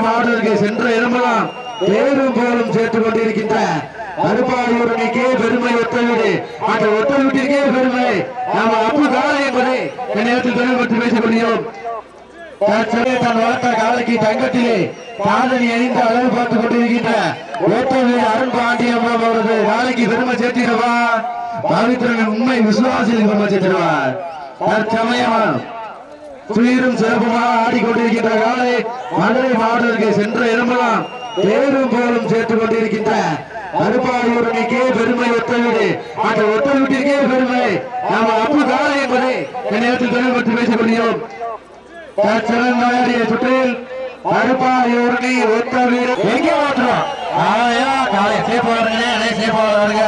மாவட்டத்திற்கு சென்ற இடமெல்லாம் பேரும் போலும் சேர்த்துக் கொண்டிருக்கின்ற அருப்பாயூரணிக்கே பெருமை ஒத்த வீடு அந்த ஒத்த வீட்டிற்கே பெருமை நாம அப்பு காலை என்பதை இந்த நேரத்தில் தொழில்படுத்தி பேச முடியும் தற்சமயம் தன் வளர்த்த காலைக்கு தங்கத்திலே காதலி அணிந்து அழகு பார்த்துக் கொண்டிருக்கின்ற ஓட்ட வீடு அருண் பாண்டியம் அவரது காலைக்கு பெருமை சேர்த்திடவா பவித்திரன் உண்மை விசுவாசிகளுக்கு பெருமை சேர்த்திடுவார் தற்சமயம் சீரும் சிறப்புமாக ஆடிக்கொண்டிருக்கின்ற காலை மதுரை மாவட்டத்திற்கு சென்ற இடமெல்லாம் பேரும் போலும் சேர்த்துக் கொண்டிருக்கின்ற அருப்பாயூரணிக்கே பெருமை ஒத்த வீடு அந்த ஒத்த வீட்டிற்கே பெருமை நாம அப்பு காலை என்பதை இந்த நேரத்தில் தொழில்படுத்தி பேச முடியும் தற்சமயம் விளையாடிய சுற்றில் அருப்பாயூரணி ஒத்த வீடு எங்கே மாற்றுறோம் காலையா காலை சேஃப் வருங்க சேஃப் வருங்க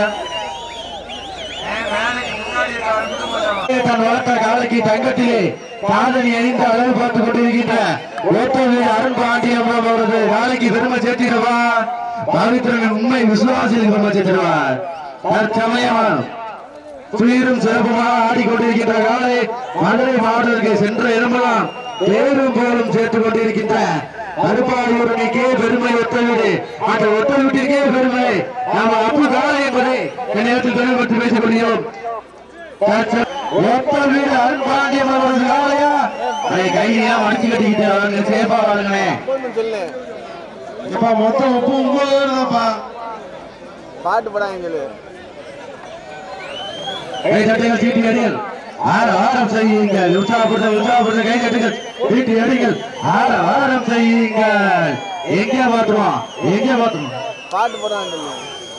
தன் வளர்த்த காலைக்கு தங்கத்திலே காதலி அணிந்து அழகு பார்த்துக் கொண்டிருக்கின்ற ஓட்ட வீடு அருண் பாண்டியம் அவரது காலைக்கு பெருமை சேர்த்திடவா பவித்திரன் உண்மை விசுவாசிகளுக்கு பெருமை சேர்த்திடுவார் தற்சமயம் சீரும் சிறப்புமாக ஆடிக்கொண்டிருக்கின்ற காலை மதுரை மாவட்டத்திற்கு சென்ற இடமெல்லாம் பேரும் போலும் சேர்த்துக் கொண்டிருக்கின்ற அருப்பாயூரணிக்கே பெருமை ஒத்த வீடு அந்த ஒத்த வீட்டிற்கே பெருமை நாம அப்பு காலை என்பதை இந்த நேரத்தில் தொழில்படுத்தி பேச முடியும் ஒத்த வீடு அருண்பாண்டியம் அவரது காலையா அதை கையியா மடிச்சு கட்டிக்கிட்டு அவங்க சேஃபா வாழுங்களே சொல்லு இப்ப மொத்தம் உப்பு ஒன்பது வருதாப்பா பாட்டு படம் சொல்லு கை தட்டுங்கள் சீட்டி அடிகள் ஆட ஆரம் செய்யுங்கள் உற்சாகப்படுத்த உற்சாகப்படுத்த கை தட்டுங்கள் சீட்டி அடிகள் ஆட ஆரம் செய்யுங்கள் எங்கே மாற்றுவோம் எங்கே மாற்றுவோம் பாட்டு படம் சொல்லு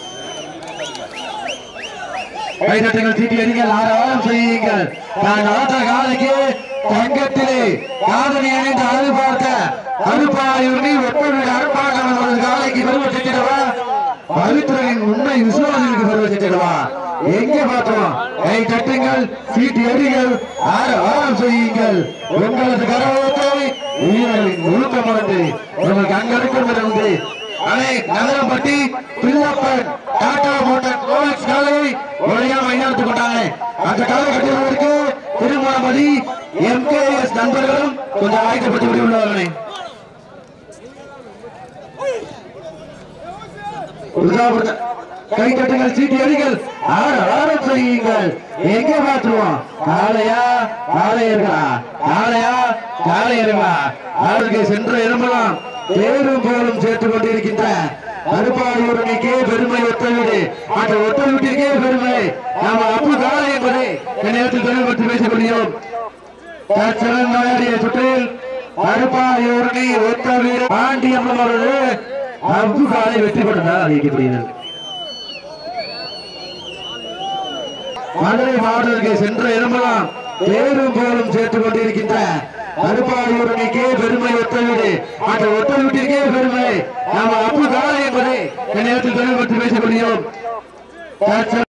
கை தட்டுங்கள் சீட்டி அடிகள் ஆட ஆரம் செய்யுங்கள் நான் ஆட்ட காலைக்கு தங்கத்திலே காதலி அணிந்து அழகு பார்த்த அருப்பாயுர்ணி ஒப்பனை அருப்பாக காலைக்கு பெருமை செஞ்சிடவா பவித்ரனின் உண்மை விசுவாசிகளுக்கு பெருமை செஞ்சிடவா எங்கே பார்த்தோம் கை தட்டுங்கள் சீட்டி அடிகள் ஆற ஆரம் செய்யுங்கள் உங்களது கரவத்தை வீரர்களின் ஒழுக்கம் மறந்து உங்களுக்கு அங்கருக்கும் இருந்து அலை நகரப்பட்டி பில்லப்பன் டாடா மோட்டார் ரோலக்ஸ் காலை ஒழுங்கா மைனாத்து கொண்டாங்க அந்த காலை கட்டுவதற்கு திருமணமதி எம்கேஎஸ் நண்பர்களும் கொஞ்சம் ஆயத்தப்பட்டு விடுவார்களே உற்சாகப்படுத்த கை தட்டுங்கள் சீட்டி அடிகள் ஆட ஆரம் செய்யுங்கள் எங்கே மாற்றுவோம் காளையா காளையர்களா காளையா காளையர்களா அவருக்கு சென்ற இடமெல்லாம் பேரும் போலும் சேர்த்துக் கொண்டிருக்கின்ற அருப்பாயூரணிக்கே பெருமை ஒத்த வீடு அந்த ஒத்த வீட்டிற்கே பெருமை நாம அப்பு காலை என்பதை இந்த நேரத்தில் தொழில்படுத்தி பேச முடியும் தற்சமயம் விளையாடிய சுற்றில் அருப்பாயூரணி ஒத்த வீடு பாண்டியம் அவரது அப்பு காலை வெற்றி பெற்றதாக அறிவிக்கப்படுகிறது மதுரை மாவட்டத்திற்கு சென்ற இடமெல்லாம் பேரும் போலும் சேர்த்துக் கொண்டிருக்கின்ற அருப்பாயூரணிக்கே பெருமை ஒத்த வீடு அந்த ஒத்த வீட்டிற்கே பெருமை நாம அப்பு காலை என்பதை இந்த நேரத்தில் தொழில்படுத்தி பேச முடியும் தற்சமயம்